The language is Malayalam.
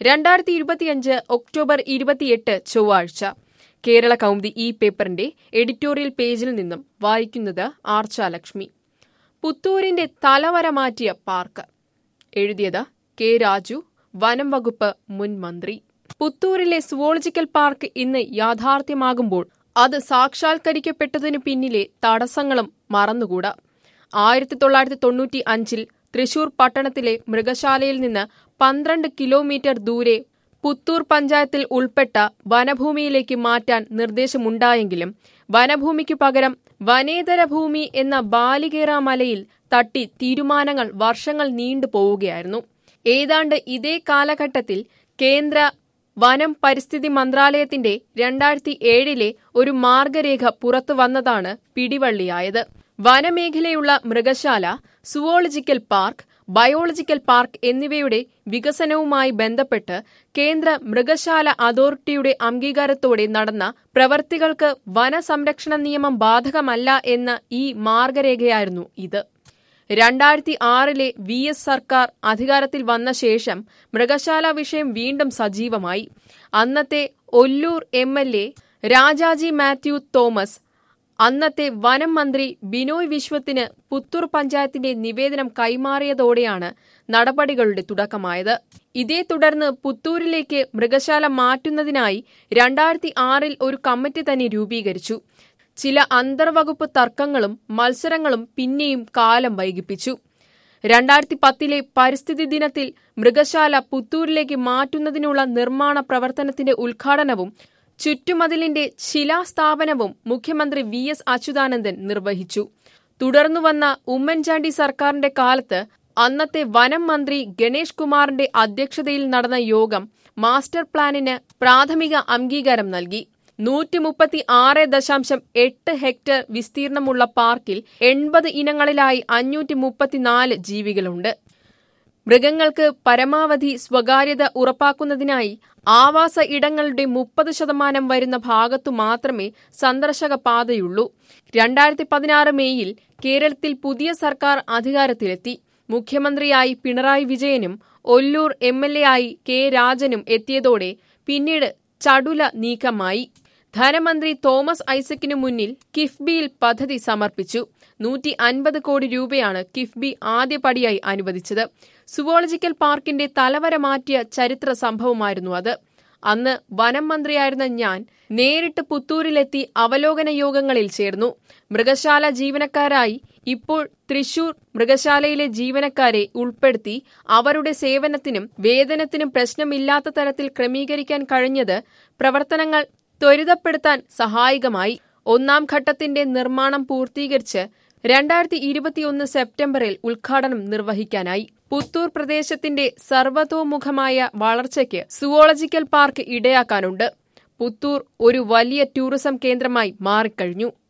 രണ്ടായിരത്തി ഇരുപത്തിയഞ്ച് ഒക്ടോബർ ഇരുപത്തിയെട്ട് ചൊവ്വാഴ്ച കേരള കൗമുദി ഈ പേപ്പറിന്റെ എഡിറ്റോറിയൽ പേജിൽ നിന്നും വായിക്കുന്നത് ആർച്ചാലക്ഷ്മി പുത്തൂരിന്റെ തലവര മാറ്റിയ പാർക്ക് എഴുതിയത് കെ രാജു വനം വകുപ്പ് മുൻ മന്ത്രി പുത്തൂരിലെ സുവോളജിക്കൽ പാർക്ക് ഇന്ന് യാഥാർത്ഥ്യമാകുമ്പോൾ അത് സാക്ഷാത്കരിക്കപ്പെട്ടതിനു പിന്നിലെ തടസ്സങ്ങളും മറന്നുകൂടാ ആയിരത്തി തൊള്ളായിരത്തി തൊണ്ണൂറ്റി അഞ്ചിൽ തൃശൂർ പട്ടണത്തിലെ മൃഗശാലയിൽ നിന്ന് പന്ത്രണ്ട് കിലോമീറ്റർ ദൂരെ പുത്തൂർ പഞ്ചായത്തിൽ ഉൾപ്പെട്ട വനഭൂമിയിലേക്ക് മാറ്റാൻ നിർദ്ദേശമുണ്ടായെങ്കിലും വനഭൂമിക്കു പകരം വനേതര ഭൂമി എന്ന ബാലികേറ മലയിൽ തട്ടി തീരുമാനങ്ങൾ വർഷങ്ങൾ നീണ്ടുപോവുകയായിരുന്നു ഏതാണ്ട് ഇതേ കാലഘട്ടത്തിൽ കേന്ദ്ര വനം പരിസ്ഥിതി മന്ത്രാലയത്തിന്റെ രണ്ടായിരത്തി ഏഴിലെ ഒരു മാർഗരേഖ പുറത്തു വന്നതാണ് പിടിവള്ളിയായത് വനമേഖലയുള്ള മൃഗശാല സുവോളജിക്കൽ പാർക്ക് ബയോളജിക്കൽ പാർക്ക് എന്നിവയുടെ വികസനവുമായി ബന്ധപ്പെട്ട് കേന്ദ്ര മൃഗശാല അതോറിറ്റിയുടെ അംഗീകാരത്തോടെ നടന്ന പ്രവർത്തികൾക്ക് വനസംരക്ഷണ നിയമം ബാധകമല്ല എന്ന ഈ മാർഗരേഖയായിരുന്നു ഇത് രണ്ടായിരത്തി ആറിലെ വി എസ് സർക്കാർ അധികാരത്തിൽ വന്ന ശേഷം മൃഗശാല വിഷയം വീണ്ടും സജീവമായി അന്നത്തെ Ollur M L A Rajaji Mathew Thomas അന്നത്തെ വനം മന്ത്രി ബിനോയ് വിശ്വത്തിന് പുത്തൂർ പഞ്ചായത്തിന്റെ നിവേദനം കൈമാറിയതോടെയാണ് നടപടികളുടെ തുടക്കമായത് ഇതേ തുടർന്ന് പുത്തൂരിലേക്ക് മൃഗശാല മാറ്റുന്നതിനായി രണ്ടായിരത്തി ആറിൽ ഒരു കമ്മിറ്റി തന്നെ രൂപീകരിച്ചു ചില അന്തർവകുപ്പ് തർക്കങ്ങളും മത്സരങ്ങളും പിന്നെയും കാലം വൈകിപ്പിച്ചു രണ്ടായിരത്തി പത്തിലെ പരിസ്ഥിതി ദിനത്തിൽ മൃഗശാല പുത്തൂരിലേക്ക് മാറ്റുന്നതിനുള്ള നിർമ്മാണ പ്രവർത്തനത്തിന്റെ ഉദ്ഘാടനവും ചുറ്റുമതിലിന്റെ ശിലാസ്ഥാപനവും മുഖ്യമന്ത്രി വി എസ് അച്യുതാനന്ദൻ നിർവഹിച്ചു തുടർന്നു വന്ന ഉമ്മൻചാണ്ടി സർക്കാരിന്റെ കാലത്ത് അന്നത്തെ വനം മന്ത്രി ഗണേഷ് കുമാറിന്റെ അധ്യക്ഷതയിൽ നടന്ന യോഗം മാസ്റ്റർ പ്ലാനിന് പ്രാഥമിക അംഗീകാരം നൽകി നൂറ്റി മുപ്പത്തി ആറ് ദശാംശം എട്ട് ഹെക്ടർ വിസ്തീർണമുള്ള പാർക്കിൽ എൺപത് ഇനങ്ങളിലായി അഞ്ഞൂറ്റി മുപ്പത്തിനാല് ജീവികളുണ്ട് മൃഗങ്ങൾക്ക് പരമാവധി സ്വകാര്യത ഉറപ്പാക്കുന്നതിനായി ആവാസ ഇടങ്ങളുടെ മുപ്പത് ശതമാനം വരുന്ന ഭാഗത്തു മാത്രമേ സന്ദർശക പാതയുള്ളൂ രണ്ടായിരത്തി പതിനാറ് മെയ്യിൽ കേരളത്തിൽ പുതിയ സർക്കാർ അധികാരത്തിലെത്തി മുഖ്യമന്ത്രിയായി പിണറായി വിജയനും ഒല്ലൂർ എം എൽ എ ആയി കെ രാജനും എത്തിയതോടെ പിന്നീട് ചടുല നീക്കമായി ധനമന്ത്രി തോമസ് ഐസക്കിനു മുന്നിൽ കിഫ്ബിയിൽ പദ്ധതി സമർപ്പിച്ചു നൂറ്റി അൻപത് കോടി രൂപയാണ് കിഫ്ബി ആദ്യപടിയായി അനുവദിച്ചത് സുവോളജിക്കൽ പാർക്കിന്റെ തലവര മാറ്റിയ ചരിത്ര സംഭവമായിരുന്നു അത് അന്ന് വനം മന്ത്രിയായിരുന്ന ഞാൻ നേരിട്ട് പുത്തൂരിലെത്തി അവലോകന യോഗങ്ങളിൽ ചേർന്നു മൃഗശാല ജീവനക്കാരായി ഇപ്പോൾ തൃശൂർ മൃഗശാലയിലെ ജീവനക്കാരെ ഉൾപ്പെടുത്തി അവരുടെ സേവനത്തിനും വേതനത്തിനും പ്രശ്നമില്ലാത്ത തരത്തിൽ ക്രമീകരിക്കാൻ കഴിഞ്ഞത് പ്രവർത്തനങ്ങൾ ത്വരിതപ്പെടുത്താൻ സഹായകമായി ഒന്നാം ഘട്ടത്തിന്റെ നിർമ്മാണം പൂർത്തീകരിച്ച് രണ്ടായിരത്തി ഇരുപത്തിയൊന്ന് സെപ്റ്റംബറിൽ ഉദ്ഘാടനം നിർവഹിക്കാനായി പുത്തൂർ പ്രദേശത്തിന്റെ സർവതോമുഖമായ വളർച്ചയ്ക്ക് സുവോളജിക്കൽ പാർക്ക് ഇടയാക്കാനുണ്ട് പുത്തൂർ ഒരു വലിയ ടൂറിസം കേന്ദ്രമായി മാറിക്കഴിഞ്ഞു